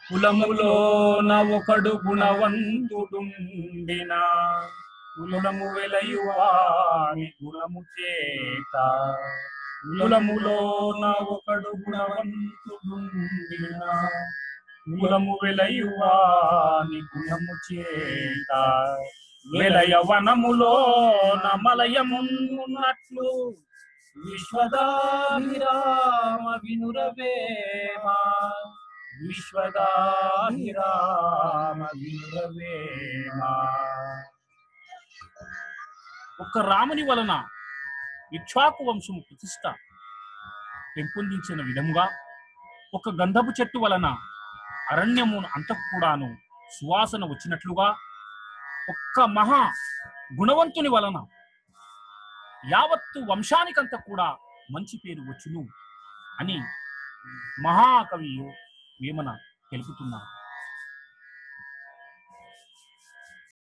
కులములోన ఒకడు గుణవంతుడుండిన కులము వెలయువాని గుణము చేత కులములోన ఒకడు గుణవంతుడుండిన కులము వెలయువాని గుణము చేత వెలయ వనములో నమలయమున్నట్లు విశ్వదాభిరామ వినురవేమా విశ్వదాభిరామ వినురవేమా ఒక్క రాముని వలన ఇక్ష్వాకు వంశము ప్రతిష్ట పెంపొందించిన విధముగా ఒక గంధపు చెట్టు వలన అరణ్యము అంతకు కూడాను సువాసన వచ్చినట్లుగా ఒక్క మహా గుణవంతుని వలన యావత్తు వంశానికంత కూడా మంచి పేరు వచ్చును అని మహాకవి వేమన తెలుపుతున్నారు